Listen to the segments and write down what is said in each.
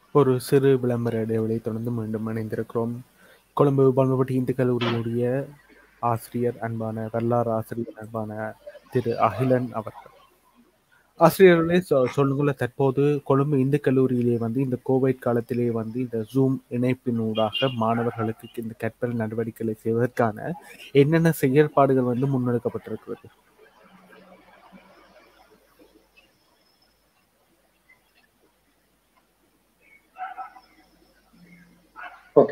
ஒரு சிறு விளம்பர இடைவெளி தொடர்ந்து மீண்டும் இணைந்திருக்கிறோம் கொழும்பு பல்மபட்டி இந்து கல்லூரியுடைய ஆசிரியர் அன்பான வரலாறு ஆசிரியர் அன்பான திரு அகிலன் அவர்கள் ஆசிரியர்களே சொ- சொல்லுங்களேன் தற்போது கொழும்பு இந்து கல்லூரியிலே வந்து இந்த கோவிட் காலத்திலே வந்து இந்த ஜூம் இணைப்பினூடாக மாணவர்களுக்கு இந்த கற்பல் நடவடிக்கைகளை செய்வதற்கான என்னென்ன செயற்பாடுகள் வந்து முன்னெடுக்கப்பட்டிருக்கிறது ஓகே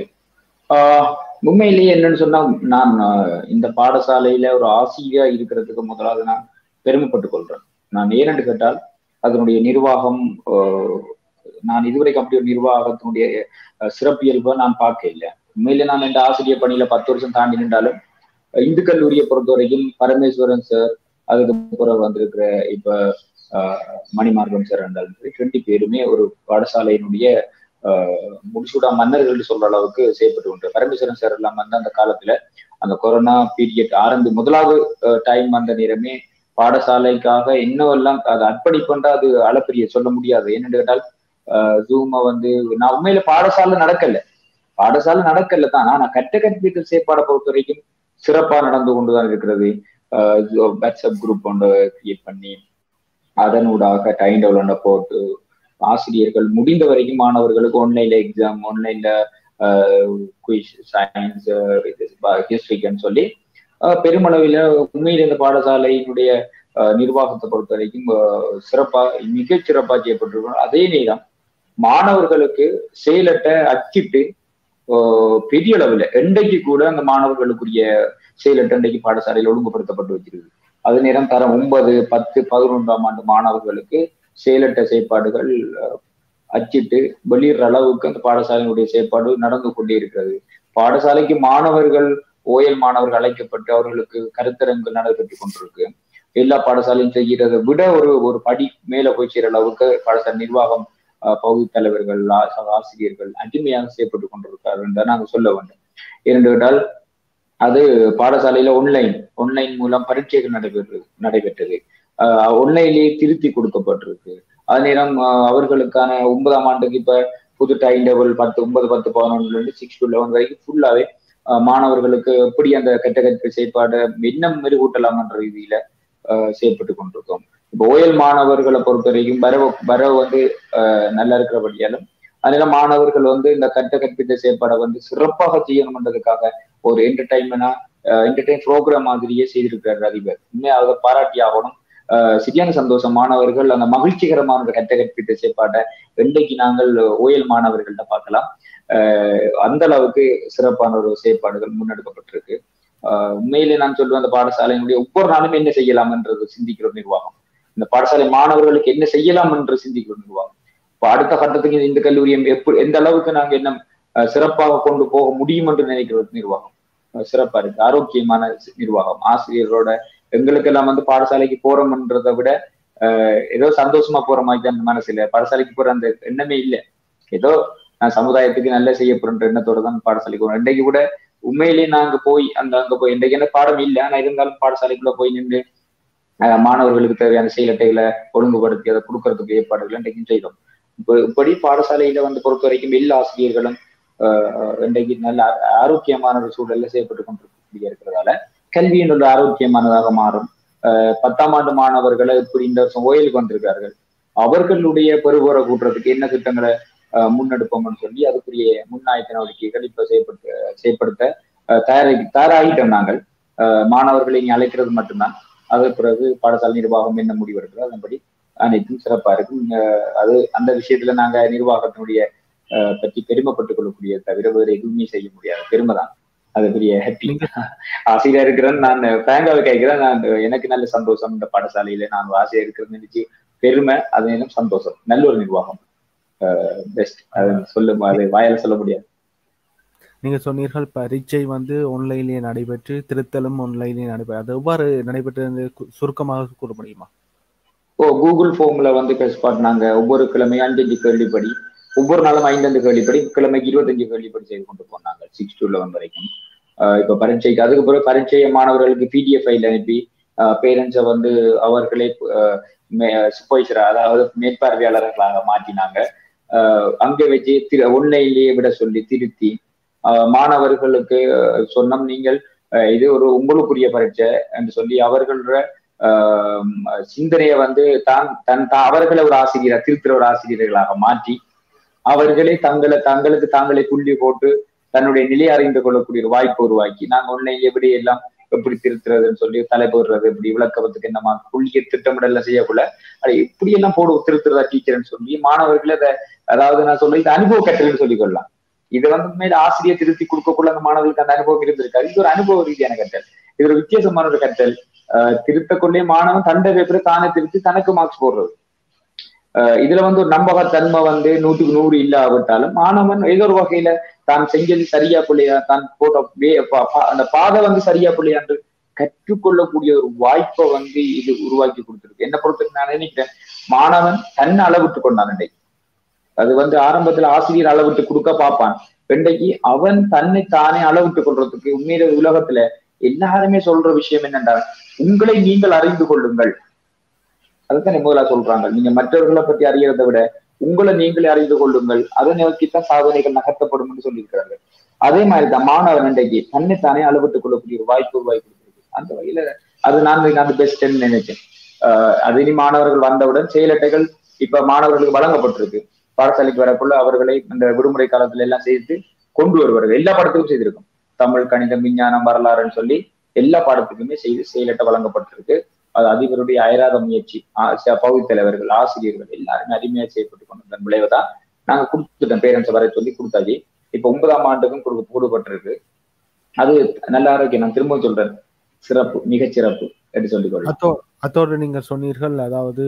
உண்மையிலேயே என்னன்னு சொன்னா நான் ஆஹ், இந்த பாடசாலையில ஒரு ஆசிரியா இருக்கிறதுக்கு முதலாவது நான் பெருமைப்பட்டுக் கொள்றேன் நான் ஏனென்று கேட்டால் அதனுடைய நிர்வாகம் ஆஹ், நான் இதுவரைக்கும் அப்படி ஒரு நிர்வாகத்தினுடைய ஆஹ், சிறப்பியல்பை நான் பார்க்க இல்லை உண்மையிலே நான் இந்த ஆசிரியர் பணியில பத்து வருஷம் தாண்டி நின்றாலும் அஹ், இந்து கல்லூரியை பொறுத்த வரைக்கும் பரமேஸ்வரன் சார் அதுக்கு பிறகு வந்திருக்கிற இப்ப ஆஹ், மணிமார்க்கம் சார் என்றாலும் சரி ரெண்டு பேருமே ஒரு பாடசாலையினுடைய ஆஹ், முடிசூடா மன்னர்கள் சொல்ற அளவுக்கு செய்யப்பட்டு உண்டு பரமேஸ்வரன் சார் எல்லாம் வந்து அந்த காலத்துல அந்த கொரோனா பீரியட் ஆரம்பி முதலாவது டைம் வந்த நேரமே பாடசாலைக்காக என்னவெல்லாம் அது அர்ப்பணிப்புன்றா அது அளப்பரிய சொல்ல முடியாது என்னன்னு கேட்டால் ஜூமை வந்து நான் உண்மையில பாடசாலை நடக்கல பாடசாலை நடக்கல தான் ஆனா கட்ட கற்பித்தல் செயற்பாடை பொறுத்த வரைக்கும் சிறப்பா நடந்து கொண்டுதான் இருக்கிறது வாட்ஸ்அப் குரூப் ஒன்று கிரியேட் பண்ணி அதனூடாக டைம் டெவலப் போட்டு ஆசிரியர்கள் முடிந்த வரைக்கும் மாணவர்களுக்கு ஆன்லைன்ல எக்ஸாம் ஆன்லைன்ல குயிஸ் சயின்ஸ் ஹிஸ்ட்ரிக்குன்னு சொல்லி ஆஹ் பெருமளவில் உண்மையில் இந்த பாடசாலையினுடைய ஆஹ் நிர்வாகத்தை பொறுத்த வரைக்கும் ஆஹ் சிறப்பா மிகச் சிறப்பா செய்யப்பட்டிருக்கணும் அதே நேரம் மாணவர்களுக்கு செயலட்டை அச்சிட்டு ஆஹ் பெரிய அளவுல இன்றைக்கு கூட அந்த மாணவர்களுக்குரிய செயலட்டை இன்றைக்கு பாடசாலையில் ஒழுங்குபடுத்தப்பட்டு வச்சிருக்கு அதே நேரம் தரம் ஒன்பது பத்து பதினொன்றாம் ஆண்டு மாணவர்களுக்கு செயலட்ட செயற்பாடுகள் அஹ், அச்சிட்டு வெளியிடுற அளவுக்கு அந்த பாடசாலையினுடைய செயற்பாடு நடந்து கொண்டே இருக்கிறது பாடசாலைக்கு மாணவர்கள் ஓயல் மாணவர்கள் அழைக்கப்பட்டு அவர்களுக்கு கருத்தரங்கு நடைபெற்றுக் கொண்டிருக்கு எல்லா பாடசாலையும் செய்கிறதை விட ஒரு ஒரு படி மேல போய் சேர அளவுக்கு பாடசாலை நிர்வாகம் அஹ், பகுதி தலைவர்கள் ஆ- ஆசிரியர்கள் அடிமையாக செய்யப்பட்டு கொண்டிருக்கிறார்கள் என்று நாங்கள் சொல்ல வேண்டும் ஏனென்று கேட்டால் அது பாடசாலையில ஒன்லைன் ஒன்லைன் மூலம் பரீட்சைகள் நடைபெற்றது நடைபெற்றது ஒன்லைன்லேயே திருத்தி கொடுக்கப்பட்டிருக்கு அதே நேரம் ஆஹ் அவர்களுக்கான ஒன்பதாம் ஆண்டுக்கு இப்ப புது டைம் டேபிள் பத்து ஒன்பது பத்து பதினொன்றுல இருந்து சிக்ஸ் டு லெவன் வரைக்கும் ஃபுல்லாவே ஆஹ் மாணவர்களுக்கு எப்படி அந்த கெட்ட கற்பில் செயற்பாடு இன்னும் மெருகூட்டலாம் என்ற ரீதியில ஆஹ் செயல்பட்டு கொண்டிருக்கோம் இப்போ ஓயல் மாணவர்களை பொறுத்த வரைக்கும் வரவு வரவு வந்து ஆஹ் நல்லா இருக்கிறபடியாலும் அதனால மாணவர்கள் வந்து இந்த கட்ட கற்பித்த செயற்பாடை வந்து சிறப்பாக செய்யணும்ன்றதுக்காக ஒரு என்டர்டைன்மெண்டா என்டர்டைன் ப்ரோக்ராம் மாதிரியே செய்திருக்கிறார் அதிபர் உண்மையா அதை பாராட்டி ஆகணும் ஆஹ் சரியான சந்தோஷம் மாணவர்கள் அந்த மகிழ்ச்சிகரமான அந்த கட்ட கற்பித்த செயற்பாட்டை இன்றைக்கு நாங்கள் ஓயல் மாணவர்கள்ட்ட பார்க்கலாம் ஆஹ் அந்த அளவுக்கு சிறப்பான ஒரு செயற்பாடுகள் முன்னெடுக்கப்பட்டிருக்கு ஆஹ் உண்மையிலே நான் சொல்லுவேன் அந்த பாடசாலையினுடைய ஒவ்வொரு நாளும் என்ன செய்யலாம் என்றது சிந்திக்கிற ஒரு நிர்வாகம் இந்த பாடசாலை மாணவர்களுக்கு என்ன செய்யலாம் என்று சிந்திக்கிற ஒரு நிர்வாகம் இப்ப அடுத்த கட்டத்துக்கு இந்த கல்லூரியை எப்படி எந்த அளவுக்கு நாங்க என்ன ஆஹ் சிறப்பாக கொண்டு போக முடியும் என்று நினைக்கிற ஒரு நிர்வாகம் ஆஹ் சிறப்பா இருக்கு ஆரோக்கியமான நிர்வாகம் ஆசிரியர்களோட எங்களுக்கெல்லாம் வந்து பாடசாலைக்கு போறோம்ன்றதை விட ஆஹ் ஏதோ சந்தோஷமா போற மாதிரி தான் மனசுல பாடசாலைக்கு போற அந்த எண்ணமே இல்லை ஏதோ நான் சமுதாயத்துக்கு நல்ல செய்ய போறன்ற எண்ணத்தோட தான் பாடசாலைக்கு போறோம் இன்றைக்கு கூட உண்மையிலேயே நாங்க போய் அந்த அங்க போய் இன்றைக்கு என்ன பாடம் இல்லை ஆனா இருந்தாலும் பாடசாலைக்குள்ள போய் நின்று ஆஹ் மாணவர்களுக்கு தேவையான செயலட்டைகளை ஒழுங்குபடுத்தி அதை கொடுக்கறதுக்கு ஏற்பாடுகள் இன்றைக்கும் செய்தோம் இப்போ இப்படி பாடசாலையில வந்து பொறுத்த வரைக்கும் எல்லா ஆசிரியர்களும் ஆஹ் இன்றைக்கு நல்ல ஆ- ஆரோக்கியமான ஒரு சூழல்ல செயல்பட்டு கொண்டிருக்கக்கூடிய இருக்கிறதால கல்வி என்ற ஆரோக்கியமானதாக மாறும் ஆஹ் பத்தாம் ஆண்டு மாணவர்களை இப்படி இந்த வருஷம் ஓயலுக்கு வந்திருக்கார்கள் அவர்களுடைய பெறுபோரை கூட்டுறதுக்கு என்ன திட்டங்களை ஆஹ் முன்னெடுப்போம்னு சொல்லி அதுக்குரிய முன்னாயத்த நடவடிக்கைகள் இப்ப செயல்படுத்த செயல்படுத்த ஆஹ் தயாரி தயாராகிட்டோம் நாங்கள் ஆஹ் மாணவர்களை இங்க அழைக்கிறது மட்டும்தான் அதன் பிறகு பாடசாலை நிர்வாகம் என்ன முடிவெடுக்கிறோம் அதன்படி அனைத்தும் சிறப்பா இருக்கும் ஆஹ் அது அந்த விஷயத்துல நாங்க நிர்வாகத்தினுடைய ஆஹ் பற்றி பெருமைப்பட்டுக் கொள்ளக்கூடிய தவிர வேறு எதுவுமே செய்ய முடியாது பெருமைதான் அது பெரிய ஹாப்பி ஆசிரியர் இருக்கிறேன் நான் பேங்காவை கேட்கிறேன் நான் எனக்கு நல்ல சந்தோஷம் இந்த பாடசாலையில நான் ஆசிரியர் இருக்கிறேன்னு நினைச்சு பெருமை அது எனக்கு சந்தோஷம் நல்ல ஒரு நிர்வாகம் பெஸ்ட் அது சொல்ல அது வாயால சொல்ல முடியாது நீங்க சொன்னீர்கள் பரீட்சை வந்து ஆன்லைன்லேயே நடைபெற்று திருத்தலும் ஆன்லைன்லேயே நடைபெற்று அது எவ்வாறு நடைபெற்றது கு- சுருக்கமாக கூற முடியுமா ஓ கூகுள் ஃபார்ம்ல வந்து டெஸ்ட் பண்ணாங்க ஒவ்வொரு கிழமையும் அஞ்சஞ்சு கேள்விப்படி ஒவ்வொரு நாளும் ஐந்தஞ்சு கேள்விப்படி கிழமைக்கு இருபத்தஞ்சு கேள்விப்படி செய்து கொண்டு போனாங்க சிக்ஸ் டு லெவன் வரைக்கும் ஆஹ் இப்ப பரீட்சைக்கு அதுக்கு பிறகு பரீட்சையை மாணவர்களுக்கு பிடிஎஃப் ஃபைல் அனுப்பி பேரண்ட்ஸை வந்து அவர்களே சூப்பர்வைசர் அதாவது மேற்பார்வையாளர்களாக மாற்றினாங்க ஆஹ் அங்கே வச்சு திரு ஒன்லைன்லயே விட சொல்லி திருத்தி ஆஹ் மாணவர்களுக்கு சொன்னோம் நீங்கள் ஆஹ் இது ஒரு உங்களுக்குரிய பரீட்சை என்று சொல்லி அவர்களோட ஆஹ் சிந்தனையை வந்து தான் தன் தா- அவர்களை ஒரு ஆசிரியர் திருத்துற ஒரு ஆசிரியர்களாக மாற்றி அவர்களே தங்களை தங்களுக்கு தாங்களே புள்ளி போட்டு தன்னுடைய நிலையை அறிந்து கொள்ளக்கூடிய ஒரு வாய்ப்பு உருவாக்கி நாங்க ஒன்லைன்ல எப்படி எல்லாம் எப்படி திருத்துறதுன்னு சொல்லி தலைபோடுறது இப்படி விளக்கறதுக்கு என்னமா புள்ளிய திட்டமிடல செய்யக்குள்ள அது இப்படி எல்லாம் போடு திருத்துறதா டீச்சர்னு சொல்லி மாணவர்கள் அதை அதாவது நான் சொல்ல இது அனுபவ கற்றல்னு சொல்லிக் கொள்ளலாம் இது வந்து மேல ஆசிரியர் திருத்தி கொடுக்கக்குள்ள அந்த மாணவர்களுக்கு அந்த அனுபவம் இருந்திருக்காது இது ஒரு அனுபவ ரீதியான கற்றல் இது ஒரு வித்தியாசமான ஒரு கற்றல் ஆஹ் திருத்தக்குள்ளே மாணவன் தண்டை பேப்பரை தானே திருத்தி தனக்கு மார்க்ஸ் போடுறது ஆஹ் இதுல வந்து ஒரு நம்பகத்தன்மை வந்து நூற்றுக்கு நூறு இல்லாவிட்டாலும் மாணவன் ஏதோ ஒரு வகையில தான் செஞ்சது சரியா பிள்ளையா தான் போட்ட வே- பா- பா- அந்த பாதை வந்து சரியா பிள்ளையா என்று கற்றுக்கொள்ளக்கூடிய ஒரு வாய்ப்பை வந்து இது உருவாக்கி கொடுத்திருக்கு என்ன பொறுத்தவரைக்கும் நான் நினைக்கிறேன் மாணவன் தன்னை அளவிட்டு கொண்டான் இன்றைக்கு அது வந்து ஆரம்பத்துல ஆசிரியர் அளவிட்டு கொடுக்க பார்ப்பான் இன்றைக்கு அவன் தன்னை தானே அளவிட்டு கொள்றதுக்கு உண்மையில உலகத்துல எல்லாருமே சொல்ற விஷயம் என்னென்றால் உங்களை நீங்கள் அறிந்து கொள்ளுங்கள் அதுதான் முதலா சொல்றாங்க நீங்க மற்றவர்களை பத்தி அறியறதை விட உங்களை நீங்களே அறிந்து கொள்ளுங்கள் அதை நோக்கித்தான் சாதனைகள் நகர்த்தப்படும் என்று சொல்லியிருக்கிறார்கள் அதே மாதிரிதான் மாணவன் இன்றைக்கு தன்னைத்தானே அளவிட்டுக் கொள்ளக்கூடிய ஒரு வாய்ப்பு உருவாக்கி கொடுத்திருக்கு அந்த வகையில அது நான் அது பெஸ்ட்ன்னு நினைச்சேன் ஆஹ் அது இனி மாணவர்கள் வந்தவுடன் செயலட்டைகள் இப்ப மாணவர்களுக்கு வழங்கப்பட்டிருக்கு பாடசாலைக்கு வரக்குள்ள அவர்களை இந்த விடுமுறை காலத்துல எல்லாம் சேர்த்து கொண்டு வருவார்கள் எல்லா பாடத்துக்கும் செய்திருக்கும் தமிழ் கணிதம் விஞ்ஞானம் வரலாறுன்னு சொல்லி எல்லா பாடத்துக்குமே செய்து செயலட்டை வழங்கப்பட்டிருக்கு அது அதிபருடைய அயராத முயற்சி பகுதி தலைவர்கள் ஆசிரியர்கள் எல்லாருமே அருமையா செய்யப்பட்டு கொண்டிருந்த விளைவை தான் நாங்க கொடுத்துட்டோம் பேரண்ட்ஸ் வர சொல்லி கொடுத்தாச்சு இப்ப ஒன்பதாம் ஆண்டுக்கும் கொடுக்க கூடப்பட்டிருக்கு அது நல்ல ஆரோக்கியம் நான் திரும்ப சொல்றேன் சிறப்பு மிகச் சிறப்பு என்று சொல்லிக் கொள்ளலாம் அத்தோ அத்தோடு நீங்கள் சொன்னீர்கள் அதாவது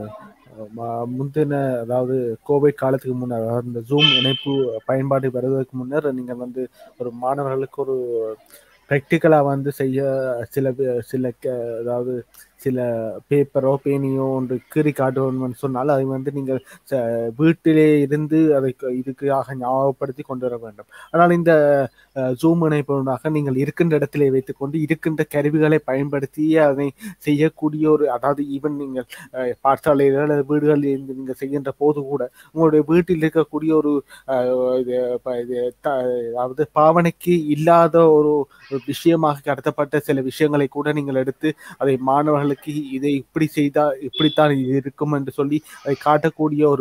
அஹ், ம- முந்தின அதாவது கோவிட் காலத்துக்கு முன்னர் அதாவது இந்த ஜூம் இணைப்பு பயன்பாடு வருவதற்கு முன்னர் நீங்கள் வந்து ஒரு மாணவர்களுக்கு ஒரு ப்ராக்டிக்கலாக வந்து செய்ய சில பே- சில க- அதாவது சில பேப்பரோ பேனியோ ஒன்று கீறி காட்டுவோம்னு சொன்னால் அதை வந்து நீங்கள் ச- வீட்டிலே இருந்து அதை க- இதுக்காக ஞாபகப்படுத்தி கொண்டு வர வேண்டும் ஆனால் இந்த ஜூம் இணைப்பவனாக நீங்கள் இருக்கின்ற இடத்திலே வைத்துக்கொண்டு இருக்கின்ற கருவிகளை பயன்படுத்தி அதை செய்யக்கூடிய ஒரு அதாவது ஈவன் நீங்கள் அஹ், பாடசாலையில் அல்லது வீடுகளில் இருந்து நீங்கள் செய்கின்ற போது கூட உங்களுடைய வீட்டில் இருக்கக்கூடிய ஒரு அஹ், இது ப- இது த- அதாவது பாவனைக்கு இல்லாத ஒரு ஒரு விஷயமாக கடத்தப்பட்ட சில விஷயங்களை கூட நீங்கள் எடுத்து அதை மாணவர்களுக்கு இதை இப்படி செய்தால் இப்படித்தான் இது இருக்கும் என்று சொல்லி அதை காட்டக்கூடிய ஒரு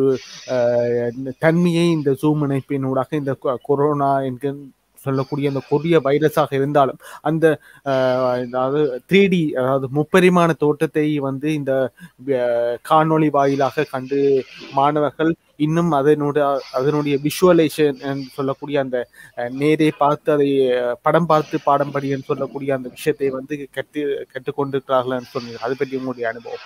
அஹ், தன்மையை இந்த ஜூம் இணைப்பினூடாக இந்த கொ- கொரோனா என்கிற சொல்லக்கூடிய அந்த கொடிய வைரஸாக இருந்தாலும் அந்த அஹ், அதாவது த்ரீ டி அதாவது முப்பரிமாண தோட்டத்தை வந்து இந்த அஹ், காணொளி வாயிலாக கண்டு மாணவர்கள் இன்னும் அதனுடைய அதனுடைய விஷுவலைசேஷன் சொல்லக்கூடிய அந்த அஹ், நேரே பார்த்து அதை அஹ், படம் பார்த்து பாடம் படின்னு சொல்லக்கூடிய அந்த விஷயத்தை வந்து கற்று கற்றுக்கொண்டிருக்கிறார்கள் சொன்னீங்க அதை பற்றி உங்களுடைய அனுபவம்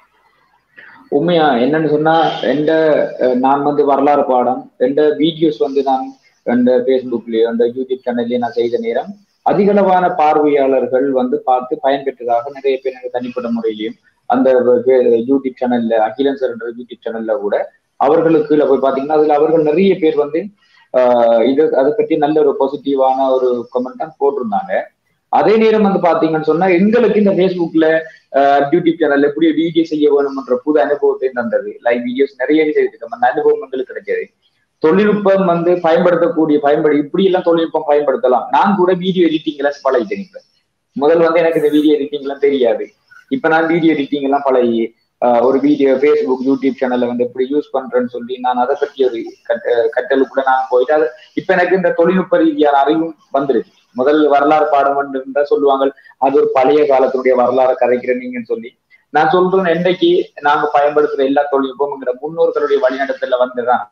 உண்மையா என்னன்னு சொன்னா எந்த அஹ், நான் வந்து வரலாறு பாடம் எந்த வீடியோஸ் வந்து நான் எந்த ஃபேஸ்புக்லயோ அந்த யூடியூப் சேனல்லயோ நான் செய்த நேரம் அதிகளவான பார்வையாளர்கள் வந்து பார்த்து பயன்பெற்றதாக நிறைய பேர் எனக்கு தனிப்பட்ட முறையிலையும் அந்த வே- யூடியூப் சேனல்ல அகிலன் சார் என்ற யூடியூப் சேனல்ல கூட அவர்களுக்கு கீழே போய் பாத்தீங்கன்னா அதுல அவர்கள் நிறைய பேர் வந்து ஆஹ் இது அதை பற்றி நல்ல ஒரு பாசிட்டிவான ஒரு கமெண்ட் தான் போட்டிருந்தாங்க அதே நேரம் வந்து பாத்தீங்கன்னு சொன்னா எங்களுக்கு இந்த ஃபேஸ்புக்ல யூடியூப் சேனல்ல எப்படி வீடியோ செய்ய வேணும்ன்ற புது அனுபவத்தை தந்தது லைவ் வீடியோஸ் நிறைய செய்திருக்கோம் அந்த அனுபவம் எங்களுக்கு கிடைச்சது தொழில்நுட்பம் வந்து பயன்படுத்தக்கூடிய பயன்படு இப்படி எல்லாம் தொழில்நுட்பம் பயன்படுத்தலாம் நான் கூட வீடியோ எடிட்டிங் எல்லாம் பழகிட்டேன் இப்ப முதல் வந்து எனக்கு இந்த வீடியோ எடிட்டிங் எல்லாம் தெரியாது இப்ப நான் வீடியோ எடிட்டிங் எல்லாம் பழகி ஆஹ் ஒரு வீடியோ ஃபேஸ்புக் யூடியூப் சேனல்ல வந்து எப்படி யூஸ் பண்றேன்னு சொல்லி நான் அதை பற்றி ஒரு கட்ட- கற்றலுக்குள்ள நான் போயிட்டு அது இப்ப எனக்கு இந்த தொழில்நுட்ப ரீதியான அறிவும் வந்துருச்சு முதல் வரலாறு பாடம் இருந்தா சொல்லுவாங்க அது ஒரு பழைய காலத்தினுடைய வரலாறு கதைக்கிற நீங்கன்னு சொல்லி நான் சொல்றேன் என்னைக்கு நாங்க பயன்படுத்துற எல்லா தொழில்நுட்பம்ங்கிற முன்னோர்களுடைய வழிநடத்தல வந்துதான்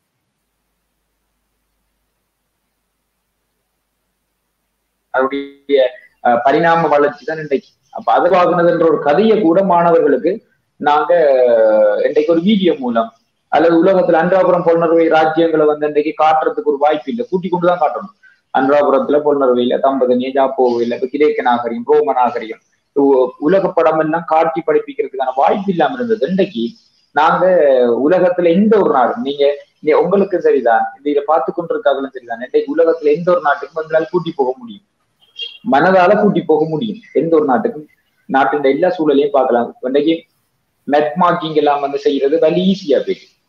அதனுடைய அஹ், பரிணாம வளர்ச்சி தான் இன்றைக்கு அப்ப அது வாங்கினதுன்ற ஒரு கதையை கூட மாணவர்களுக்கு நாங்க அஹ், இன்றைக்கு ஒரு வீடியோ மூலம் அல்லது உலகத்துல அன்றாபுரம் பொன்னர்வை ராஜ்யங்களை வந்து இன்றைக்கு காட்டுறதுக்கு ஒரு வாய்ப்பு இல்லை கூட்டி கொண்டு தான் காட்டணும் அன்றாபுரத்துல பொன்னர்வையில தம்பதனிய ஜாப்போவையில இப்ப கிரேக்க நாகரிகம் ரோம நாகரிகம் உ- உலக படம் எல்லாம் காட்சி படிப்பிக்கிறதுக்கான வாய்ப்பு இல்லாம இருந்தது இன்றைக்கு நாங்க உலகத்துல எந்த ஒரு நாடு நீங்க நீ- உங்களுக்கு சரிதான் இந்த இதை பார்த்து கொண்டிருக்காங்களும் சரிதான் இன்றைக்கு உலகத்துல எந்த ஒரு நாட்டுக்கும் உங்களால் கூட்டி போக முடியும் மனதால கூட்டி போக முடியும் எந்த ஒரு நாட்டுக்கும் நாட்டின் எல்லா சூழலையும் பார்க்கலாம் இன்றைக்கு மெட் மார்க்கிங் எல்லாம் வந்து செய்யறது வலி ஈஸியா போயிடுச்சு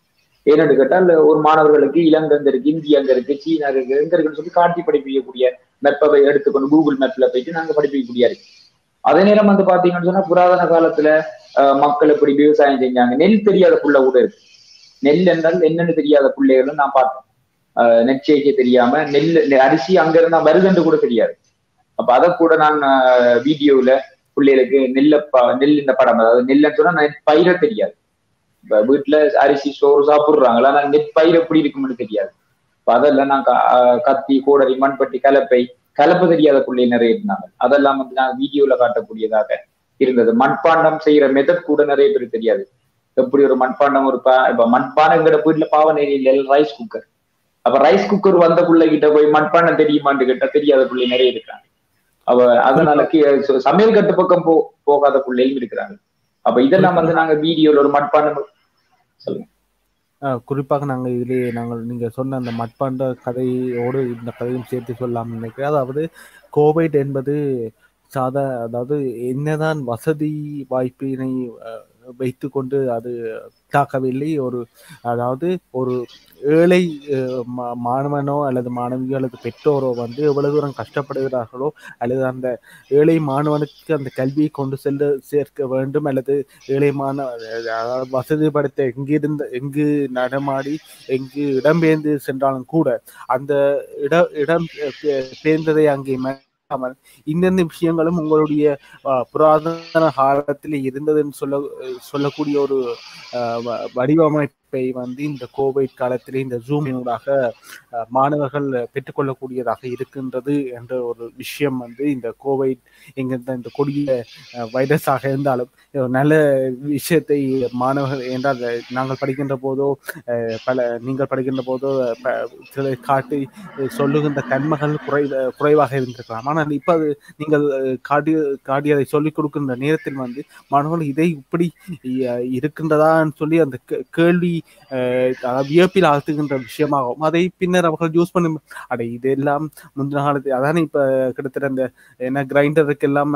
ஏன்னு கேட்டால் ஒரு மாணவர்களுக்கு இலங்கை அங்க இருக்கு இந்தியா அங்க இருக்கு சீனா இருக்கு எங்க இருக்குன்னு சொல்லி காட்டி படிப்பிக்கக்கூடிய மெப்பை எடுத்துக்கொண்டு கூகுள் மேப்ல போயிட்டு நாங்க படிப்பிக்கக்கூடிய இருக்கு அதே நேரம் வந்து பாத்தீங்கன்னு சொன்னா புராதன காலத்துல அஹ், மக்கள் எப்படி விவசாயம் செஞ்சாங்க நெல் தெரியாத புள்ள கூட இருக்கு நெல் என்றால் என்னன்னு தெரியாத பிள்ளைகளும் நான் பார்த்தேன் அஹ், நெற்செய்கை தெரியாம நெல் நெ- அரிசி அங்க இருந்தா வருதுன்னு கூட தெரியாது அப்ப அதை கூட நான் வீடியோல பிள்ளைகளுக்கு நெல்ல ப- நெல் இந்த படம் அதாவது நெல்லுன்னு சொன்னா நெற் பயிர தெரியாது இப்ப வீட்டுல அரிசி சோறு சாப்பிடுறாங்களா ஆனா நெற்பயிர் எப்படி இருக்கும்னு தெரியாது இப்ப அதெல்லாம் நான் க- அஹ் கத்தி கோடரி மண்பட்டி கலப்பை கலப்பு தெரியாத பிள்ளை நிறைய இருந்தாங்க அதெல்லாம் வந்து நான் வீடியோல காட்டக்கூடியதாக இருந்தது மண்பாண்டம் செய்யற மெத்தட் கூட நிறைய பேருக்கு தெரியாது எப்படி ஒரு மண்பாண்டம் ஒரு பா இப்ப மண்பானைங்கிற வீட்டுல பாவனையில் ரைஸ் குக்கர் அப்ப ரைஸ் குக்கர் வந்த பிள்ளை கிட்ட போய் மண்பாண்டம் தெரியுமான்னு கேட்டா தெரியாத பிள்ளை நிறைய இருக்காங்க அவ அதனால கி- ச- சமையல் கட்டு பக்கம் போ போகாத பிள்ளையும் இருக்கிறாங்க அப்ப இதெல்லாம் வந்து நாங்க வீடியோல ஒரு மண்பாண்டம் சொல்லுங்க அஹ் குறிப்பாக நாங்கள் இதிலே நாங்கள் நீங்கள் சொன்ன அந்த மட்பாண்ட கதையோடு இந்த கதையும் சேர்த்து சொல்லலாம்னு நினைக்கிறேன் அதாவது கோவைட் என்பது சாதா அதாவது என்னதான் வசதி வாய்ப்பினை அஹ், வைத்துக்கொண்டு அது தாக்கவில்லை ஒரு அதாவது ஒரு ஏழை அஹ், மா- மாணவனோ அல்லது மாணவியோ அல்லது பெற்றோரோ வந்து எவ்வளவு தூரம் கஷ்டப்படுகிறார்களோ அல்லது அந்த ஏழை மாணவனுக்கு அந்த கல்வியை கொண்டு செல்ல சேர்க்க வேண்டும் அல்லது ஏழை மாணவ அதாவது வசதி படைத்த எங்கிருந்த எங்கு நடமாடி எங்கு இடம்பெயர்ந்து சென்றாலும் கூட அந்த இட இடம் பெ- பெயர்ந்ததை அங்கே மறக்காமல் இந்தந்த விஷயங்களும் உங்களுடைய அஹ், புராதன காலத்தில் இருந்ததுன்னு சொல்ல சொல்லக்கூடிய ஒரு அஹ், வ- வடிவமைப்பை வந்து இந்த கோவிட் காலத்திலே இந்த ஜூமினூடாக அஹ், மாணவர்கள் பெற்றுக்கொள்ளக்கூடியதாக இருக்கின்றது என்ற ஒரு விஷயம் வந்து இந்த கோவிட் என்கின்ற இந்த கொடிய அஹ், வைரஸாக இருந்தாலும் ஒரு நல்ல விஷயத்தை மாணவர்கள் என்றால் நாங்கள் படிக்கின்ற போதோ அஹ், பல நீங்கள் படிக்கின்ற போதோ ப- சிலரை காட்டி அஹ், சொல்லுகின்ற தன்மைகள் குறை குறைவாக இருந்திருக்கலாம் ஆனால் இப்போ அது நீங்கள் அஹ், காட்டி காட்டியதை சொல்லிக் கொடுக்கின்ற நேரத்தில் வந்து மாணவர்கள் இதை இப்படி அஹ், இருக்கின்றதான்னு சொல்லி அந்த கே- கேள்வி அஹ், அதாவது வியப்பில் ஆழ்த்துகின்ற விஷயமாகும் அதை பின்னர் அவர்கள் யூஸ் பண்ணும் அட இதெல்லாம் முந்தின காலத்து அதானே இப்போ கிட்டத்தட்ட இந்த என்ன கிரைண்டருக்கெல்லாம்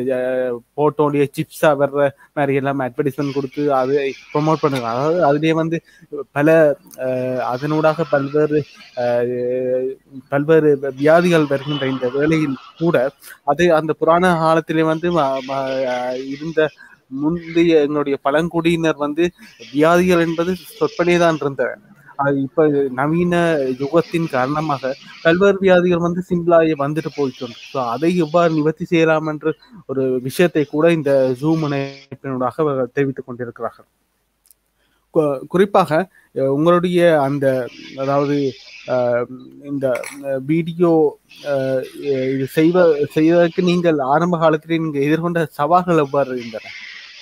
போட்டோடைய சிப்ஸாக வர்ற மாதிரி எல்லாம் அட்வர்டைஸ்மெண்ட் கொடுத்து அதை ப்ரொமோட் பண்ணுங்க அதாவது அதுலேயே வந்து பல அஹ், அதனூடாக பல்வேறு அஹ், பல்வேறு வியாதிகள் வருகின்ற இந்த வேளையில் கூட அது அந்த புராண காலத்திலே வந்து ம- ம- அஹ், இருந்த முந்தைய எங்களுடைய பழங்குடியினர் வந்து வியாதிகள் என்பது சொற்பனே தான் இருந்தன அது இப்ப நவீன யுகத்தின் காரணமாக பல்வேறு வியாதிகள் வந்து சிம்பிளாகி வந்துட்டு போயிட்டு ஸோ அதை எவ்வாறு நிவர்த்தி செய்யலாம் என்ற ஒரு விஷயத்தை கூட இந்த ஜூம் இணைப்பினூடாக அவர்கள் தெரிவித்துக் கொண்டிருக்கிறார்கள் கு- குறிப்பாக அஹ், உங்களுடைய அந்த அதாவது அஹ், இந்த வீடியோ இது செய்வ செய்வதற்கு நீங்கள் ஆரம்ப காலத்திலே நீங்கள் எதிர்கொண்ட சவால்கள் எவ்வாறு இருந்தன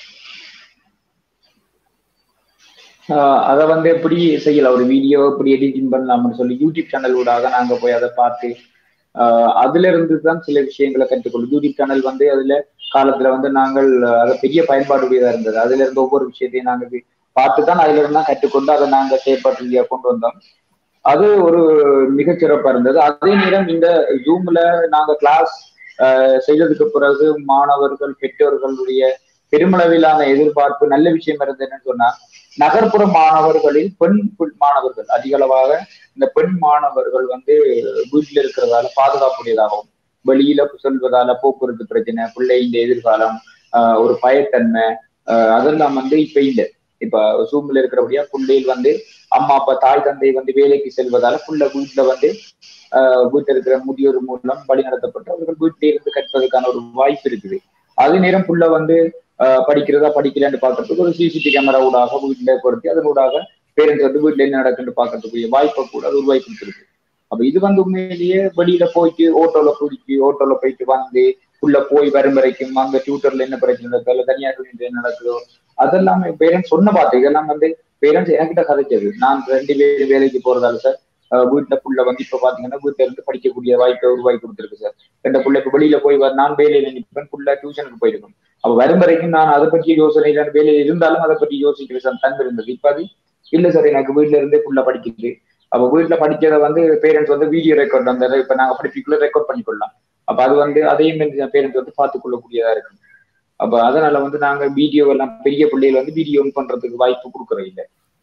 ஆஹ் அதை வந்து எப்படி செய்யலாம் ஒரு வீடியோ எப்படி எடிட்டிங் பண்ணலாம்னு சொல்லி யூடியூப் சேனல் ஊடாக நாங்க போய் அதை பார்த்து ஆஹ் அதுல இருந்து தான் சில விஷயங்களை கற்றுக்கொள்ளும் யூடியூப் சேனல் வந்து அதுல காலத்துல வந்து நாங்கள் அதை பெரிய பயன்பாடுடையதா இருந்தது அதுல இருந்து ஒவ்வொரு விஷயத்தையும் நாங்க போய் பார்த்து தான் அதுல இருந்து தான் கற்றுக்கொண்டு அதை நாங்க செயற்பாட்டு ரீதியா கொண்டு வந்தோம் அது ஒரு மிகச்சிறப்பா இருந்தது அதே நேரம் இந்த ஜூம்ல நாங்க கிளாஸ் செய்ததுக்கு பிறகு மாணவர்கள் பெற்றோர்களுடைய பெருமளவிலான எதிர்பார்ப்பு நல்ல விஷயம் இருந்தது என்னன்னு சொன்னா நகர்ப்புற மாணவர்களில் பெண் பெண் மாணவர்கள் அதிக அளவாக இந்த பெண் மாணவர்கள் வந்து வீட்டில் இருக்கிறதால பாதுகாப்புடையதாகவும் வெளியில செல்வதால போக்குவரத்து பிரச்சனை பிள்ளையின் எதிர்காலம் ஆஹ் ஒரு பயத்தன்மை ஆஹ் அதெல்லாம் வந்து இப்ப இல்லை இப்ப சூம்ல இருக்கிறபடியா பிள்ளைகள் வந்து அம்மா அப்பா தாய் தந்தை வந்து வேலைக்கு செல்வதால புள்ள வீட்டுல வந்து ஆஹ் வீட்டில் இருக்கிற முதியோர் மூலம் வழி நடத்தப்பட்டு அவர்கள் வீட்டிலே இருந்து கற்பதற்கான ஒரு வாய்ப்பு இருக்குது அதே நேரம் புள்ள வந்து ஆஹ் படிக்கிறதா படிக்கலான்னு பாக்குறதுக்கு ஒரு சிசிடிவி கேமரா ஊடாக வீட்டுல பொருத்தி அதன் ஊடாக பேரண்ட்ஸ் வந்து வீட்டுல என்ன நடக்குன்னு பாக்குறதுக்குரிய வாய்ப்பை கூட அது உருவாக்கி கொடுத்துருக்கு அப்ப இது வந்து உண்மையிலேயே வெளியில போயிட்டு ஓட்டோல பிடிச்சி ஓட்டோல போயிட்டு வந்து உள்ள போய் வரும் வரைக்கும் அங்க டியூட்டர்ல என்ன பிரச்சனை நடக்குதோ இல்ல தனியார் என்ன நடக்குதோ அதெல்லாம் பேரண்ட்ஸ் சொன்ன பார்த்து இதெல்லாம் வந்து பேரண்ட்ஸ் என்கிட்ட கதைச்சது நான் ரெண்டு பேர் வேலைக்கு போறதால சார் வீட்டுல புள்ள வந்து இப்ப பாத்தீங்கன்னா வீட்டுல இருந்து படிக்கக்கூடிய வாய்ப்பை உருவாக்கி கொடுத்துருக்கு சார் ரெண்டு புள்ள இப்ப வெளியில போய் நான் வேலையில நிற்பேன் புள்ள டியூஷனுக்கு போயிருக்கேன் அப்ப வரும் வரைக்கும் நான் அதை பற்றி யோசனை வேலையில இருந்தாலும் அதை பற்றி யோசிக்கிற சார் தன்மை இருந்தது இப்ப அது இல்ல சார் எனக்கு வீட்டுல இருந்தே புள்ள படிக்குது அப்ப வீட்டுல படிக்கிறத வந்து பேரண்ட்ஸ் வந்து வீடியோ ரெக்கார்ட் அந்த இப்ப நாங்க படிப்பிக்குள்ள ரெக்கார்ட் பண்ணிக்கொள்ளலாம் அப்ப அது வந்து அதையும் பேரண்ட்ஸ் வந்து பார்த்து கொள்ளக்கூடியதா இருக்கு அப்ப அதனால வந்து நாங்க வீடியோ எல்லாம் பெரிய பிள்ளைகள் வந்து வீடியோ பண்றதுக்கு வாய்ப்பு கொடுக்கறது இல்லை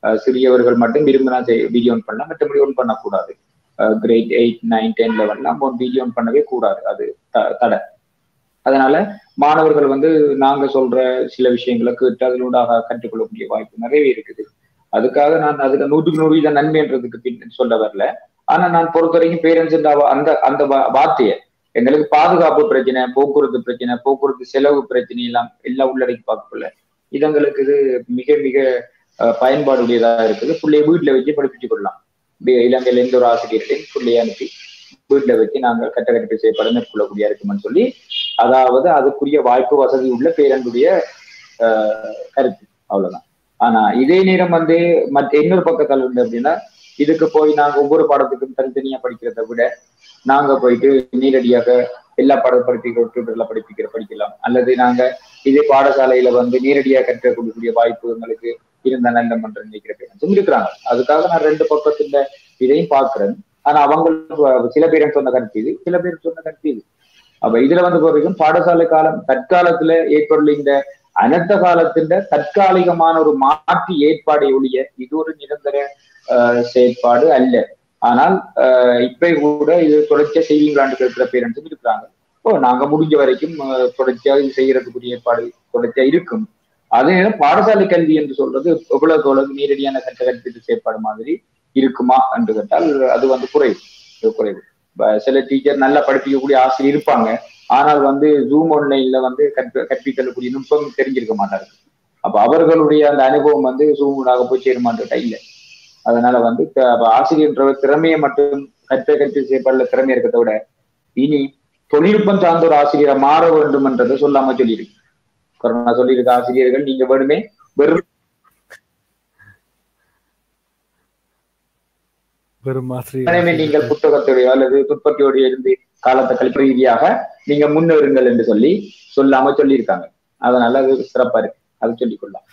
அஹ், சிறியவர்கள் மட்டும் விரும்பினா வீடியோ ஆன் பண்ணலாம் மற்றபடி ஒன் பண்ணக்கூடாது கிரேட் எயிட் நைன் டென் லெவல்லாம் வீடியோ ஆன் பண்ணவே கூடாது அது த- தடை அதனால மாணவர்கள் வந்து நாங்க சொல்ற சில விஷயங்களை கேட்டு அதனூடாக கற்றுக்கொள்ளக்கூடிய வாய்ப்பு நிறையவே இருக்குது அதுக்காக நான் அதுல நூற்றுக்கு நூறு வீத நன்மைன்றதுக்கு பின் சொல்ல வரல ஆனா நான் பொறுத்த வரைக்கும் பேரண்ட்ஸ் அந்த அந்த வா- வார்த்தையை எங்களுக்கு பாதுகாப்பு பிரச்சனை போக்குவரத்து பிரச்சனை போக்குவரத்து செலவு பிரச்சனை எல்லாம் எல்லாம் உள்ளடக்கி பார்க்கல இது எங்களுக்கு இது மிக மிக அஹ், பயன்பாடுடையதா இருக்குது பிள்ளைய வீட்டுல வச்சு படிப்பிச்சு கொள்ளலாம் வி- இலங்கையில எந்த ஒரு ஆசிரியர்களையும் பிள்ளைய அனுப்பி வீட்டுல வச்சு நாங்கள் கட்ட கட்டப்பை செய்யப்பட மேற்கொள்ளக்கூடிய இருக்குமென்னு சொல்லி அதாவது அதுக்குரிய வாய்ப்பு வசதி உள்ள பேரனுடைய கருத்து அவ்வளவுதான் ஆனா இதே நேரம் வந்து மற்ற இன்னொரு பக்கத்தில் இருந்து அப்படின்னா இதுக்கு போய் நாங்க ஒவ்வொரு பாடத்துக்கும் தனித்தனியா படிக்கிறதை விட நாங்க போயிட்டு நேரடியாக எல்லா பாட படிப்பிக்கிற டியூட்டர்ல படிப்பிக்கிற படிக்கலாம் அல்லது நாங்க இதே பாடசாலையில வந்து நேரடியாக கற்றுக்கொள்ளக்கூடிய வாய்ப்பு எங்களுக்கு இருந்த நல்ல மன்ற நினைக்கிற பேரண்ட்ஸும் இருக்கிறாங்க அதுக்காக நான் ரெண்டு பக்கத்துல இதையும் பார்க்கிறேன் ஆனா அவங்க சில பேர் சொன்ன கருத்து இது சில பேர் சொன்ன கருத்து இது அப்ப இதுல வந்து பொறுக்கும் பாடசாலை காலம் தற்காலத்துல ஏற்படுள்ள இந்த அனர்த்த காலத்தின் தற்காலிகமான ஒரு மாற்று ஏற்பாடை ஒழிய இது ஒரு நிரந்தர ஆஹ், செயற்பாடு அல்ல ஆனால் ஆஹ், இப்ப கூட இது தொடர்ச்சியா செய்வீங்களான்னு கேட்கிற பேரண்ட்ஸும் இருக்கிறாங்க ஓ நாங்க முடிஞ்ச வரைக்கும் ஆஹ், தொடர்ச்சியா இது செய்யறதுக்குரிய ஏற்பாடு தொடர்ச்சியா இருக்கும் அதே நேரம் பாடசாலை கல்வி என்று சொல்றது எவ்வளவு எவ்வளவு நேரடியான கட்ட கற்பித்து செயற்பாடு மாதிரி இருக்குமா என்று கேட்டால் அது வந்து குறைவு இது குறைவு இப்ப சில டீச்சர் நல்லா படிப்பிக்கக்கூடிய ஆசிரியர் இருப்பாங்க ஆனால் வந்து ஜூம் ஆன்லைன்ல வந்து கற்ப கற்பிக்கக்கூடிய நுட்பம் தெரிஞ்சிருக்க மாட்டாரு அப்ப அவர்களுடைய அந்த அனுபவம் வந்து ஜூமுடாக போய் சேருமான்ற இல்ல அதனால வந்து த- அப்ப ஆசிரியர்ன்ற திறமையை மட்டும் கற்ற கற்று செய்யப்படல திறமை இருக்கிறத விட இனி தொழில்நுட்பம் சார்ந்த ஒரு ஆசிரியரை மாற வேண்டும் என்றதை சொல்லாம சொல்லியிருக்கு கொரோனா சொல்லியிருக்க ஆசிரியர்கள் நீங்க வேணுமே வெறும் வெறும் எனவே ஆசிரியர் நீங்கள் புத்தகத்துடைய அல்லது துப்பத்தியோடைய இருந்து காலத்தை கழிப்பு ரீதியாக நீங்க முன்னேறுங்கள் என்று சொல்லி சொல்லாம சொல்லியிருக்காங்க அதனால அது சிறப்பா இருக்கு அது சொல்லிக் கொள்ளலாம்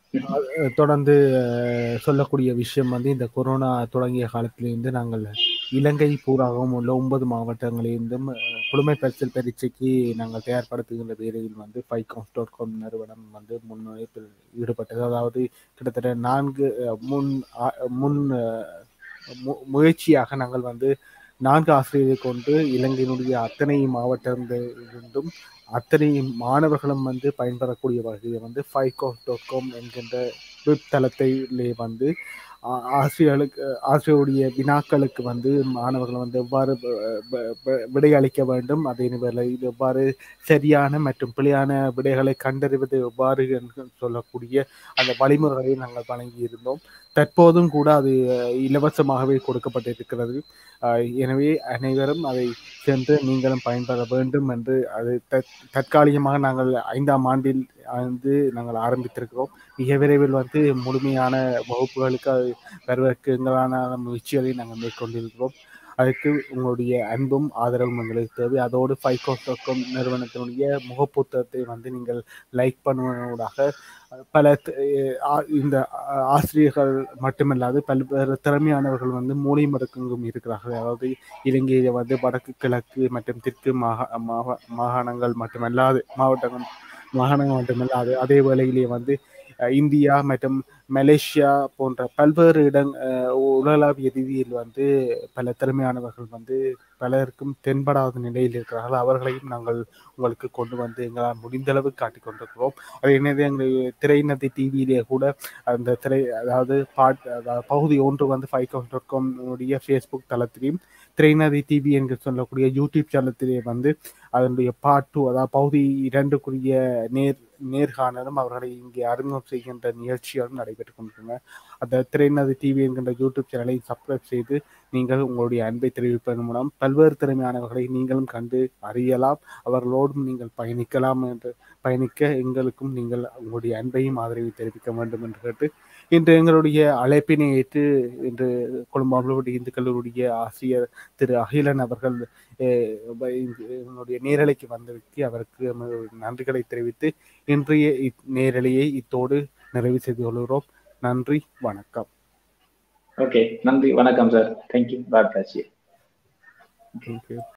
அஹ் தொடர்ந்து அஹ், சொல்லக்கூடிய விஷயம் வந்து இந்த கொரோனா தொடங்கிய காலத்திலிருந்து நாங்கள் இலங்கை பூராகவும் உள்ள ஒன்பது மாவட்டங்களிலிருந்தும் அஹ், புலமை பரிசல் பரீட்சைக்கு நாங்கள் தயார்படுத்துகின்ற வேலையில் வந்து ஃபைகாம் டாட் காம் நிறுவனம் வந்து முன்னுழைப்பில் ஈடுபட்டது அதாவது கிட்டத்தட்ட நான்கு அஹ், முன் ஆ- முன் அஹ், மு- முயற்சியாக நாங்கள் வந்து நான்கு ஆசிரியரை கொண்டு இலங்கையினுடைய அத்தனை மாவட்டங்களிலிருந்தும் அத்தனை மாணவர்களும் வந்து பயன்பெறக்கூடிய வகையில் வந்து ஃபைகோ டாட் காம் என்கின்ற வெப் தளத்திலே வந்து ஆ- ஆசிரியர்களுக்கு ஆசிரியருடைய வினாக்களுக்கு வந்து மாணவர்கள் வந்து எவ்வாறு ப- ப- ப- விடையளிக்க வேண்டும் அதே வேளையில் எவ்வாறு சரியான மற்றும் பிழையான விடைகளை கண்டறிவது எவ்வாறு என்று சொல்லக்கூடிய அந்த வழிமுறைகளை நாங்கள் வழங்கி இருந்தோம் தற்போதும் கூட அது அஹ், இலவசமாகவே கொடுக்கப்பட்டிருக்கிறது அஹ், எனவே அனைவரும் அதை சென்று நீங்களும் பயன்பெற வேண்டும் என்று அது தற்- தற்காலிகமாக நாங்கள் ஐந்தாம் ஆண்டில் வந்து நாங்கள் ஆரம்பித்திருக்கிறோம் மிக விரைவில் வந்து முழுமையான வகுப்புகளுக்கு அது வருவதற்கு எங்களான முயற்சிகளை நாங்கள் மேற்கொண்டிருக்கிறோம் அதுக்கு உங்களுடைய அன்பும் ஆதரவும் எங்களுக்கு தேவை அதோடு ஃபைகோஸ்டோக்கம் நிறுவனத்தினுடைய முகப்புத்தகத்தை வந்து நீங்கள் லைக் பண்ணுவதோடாக பல த- ஆ- இந்த ஆ- ஆசிரியர்கள் மட்டுமல்லாது பல்வேறு திறமையானவர்கள் வந்து மூலை மடக்கெங்கும் இருக்கிறார்கள் அதாவது இலங்கையில வந்து வடக்கு கிழக்கு மற்றும் தெற்கு மாகா மாகா மாகாணங்கள் மட்டுமல்லாது மாவட்டங்கள் மாகாணங்கள் மட்டுமல்லாது அதே வேளையிலே வந்து அஹ், இந்தியா மற்றும் மலேசியா போன்ற பல்வேறு இடங் அஹ், உலகளாவிய ரீதியில் வந்து பல திறமையானவர்கள் வந்து பலருக்கும் தென்படாத நிலையில் இருக்கிறார்கள் அவர்களையும் நாங்கள் உங்களுக்கு கொண்டு வந்து எங்களால் முடிந்தளவு காட்டிக் கொண்டிருக்கிறோம் அதே நேரம் எங்கள் திரைநதி டிவியிலே கூட அந்த திரை அதாவது பாட் அதாவது பகுதி ஒன்று வந்து ஃபைவ் டாட் காம் உடைய ஃபேஸ்புக் தளத்திலையும் திரைநதி டிவி என்று சொல்லக்கூடிய யூடியூப் தளத்திலே வந்து அதனுடைய பார்ட் டூ அதாவது பகுதி இரண்டுக்குரிய நேர் நேர்காணலும் அவர்களை இங்கே அறிமுகம் செய்கின்ற நிகழ்ச்சிகளும் நடைபெற்றுக் கொண்டிருக்கின்றன அந்த திரைநதி டிவி என்கின்ற யூடியூப் சேனலை சப்ஸ்கிரைப் செய்து நீங்கள் உங்களுடைய அன்பை தெரிவிப்பதன் மூலம் பல்வேறு திறமையானவர்களை நீங்களும் கண்டு அறியலாம் அவர்களோடும் நீங்கள் பயணிக்கலாம் என்று பயணிக்க எங்களுக்கும் நீங்கள் உங்களுடைய அன்பையும் ஆதரவை தெரிவிக்க வேண்டும் என்று கேட்டு இன்று எங்களுடைய அழைப்பினை ஏற்று இன்று கொழும்பு அமலவடி இந்து கல்லூரிய ஆசிரியர் திரு அகிலன் அவர்கள் அஹ், வ- இங்கு என்னுடைய நேரலைக்கு வந்ததற்கு அவருக்கு எமது நன்றிகளை தெரிவித்து இன்றைய இத் நேரலையை இத்தோடு நிறைவு செய்து கொள்கிறோம் நன்றி வணக்கம் ஓகே நன்றி வணக்கம் sir thank you god bless you Thank you.